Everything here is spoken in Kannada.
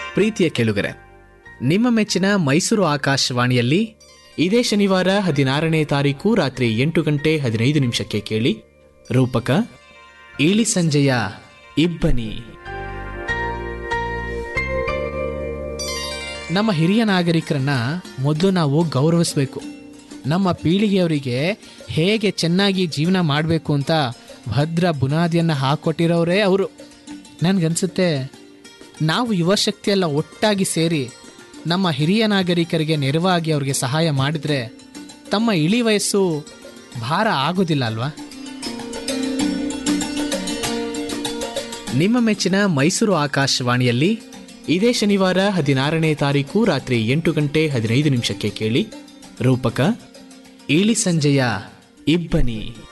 ಪ್ರೀತಿಯ ಕೆಳುಗರೆ ನಿಮ್ಮ ಮೆಚ್ಚಿನ ಮೈಸೂರು ಆಕಾಶವಾಣಿಯಲ್ಲಿ ಇದೇ ಶನಿವಾರ ಹದಿನಾರನೇ ತಾರೀಕು ರಾತ್ರಿ ಎಂಟು ಗಂಟೆ ಹದಿನೈದು ನಿಮಿಷಕ್ಕೆ ಕೇಳಿ ರೂಪಕ ಇಳಿ ಸಂಜೆಯ ಇಬ್ಬನಿ ನಮ್ಮ ಹಿರಿಯ ನಾಗರಿಕರನ್ನ ಮೊದಲು ನಾವು ಗೌರವಿಸಬೇಕು ನಮ್ಮ ಪೀಳಿಗೆಯವರಿಗೆ ಹೇಗೆ ಚೆನ್ನಾಗಿ ಜೀವನ ಮಾಡಬೇಕು ಅಂತ ಭದ್ರ ಬುನಾದಿಯನ್ನು ಹಾಕೊಟ್ಟಿರೋರೇ ಅವರು ನನಗನ್ಸುತ್ತೆ ನಾವು ಯುವಶಕ್ತಿ ಎಲ್ಲ ಒಟ್ಟಾಗಿ ಸೇರಿ ನಮ್ಮ ಹಿರಿಯ ನಾಗರಿಕರಿಗೆ ನೆರವಾಗಿ ಅವ್ರಿಗೆ ಸಹಾಯ ಮಾಡಿದ್ರೆ ತಮ್ಮ ಇಳಿ ವಯಸ್ಸು ಭಾರ ಆಗೋದಿಲ್ಲ ಅಲ್ವಾ ನಿಮ್ಮ ಮೆಚ್ಚಿನ ಮೈಸೂರು ಆಕಾಶವಾಣಿಯಲ್ಲಿ ಇದೇ ಶನಿವಾರ ಹದಿನಾರನೇ ತಾರೀಕು ರಾತ್ರಿ ಎಂಟು ಗಂಟೆ ಹದಿನೈದು ನಿಮಿಷಕ್ಕೆ ಕೇಳಿ ರೂಪಕ ಇಳಿ ಸಂಜೆಯ ಇಬ್ಬನಿ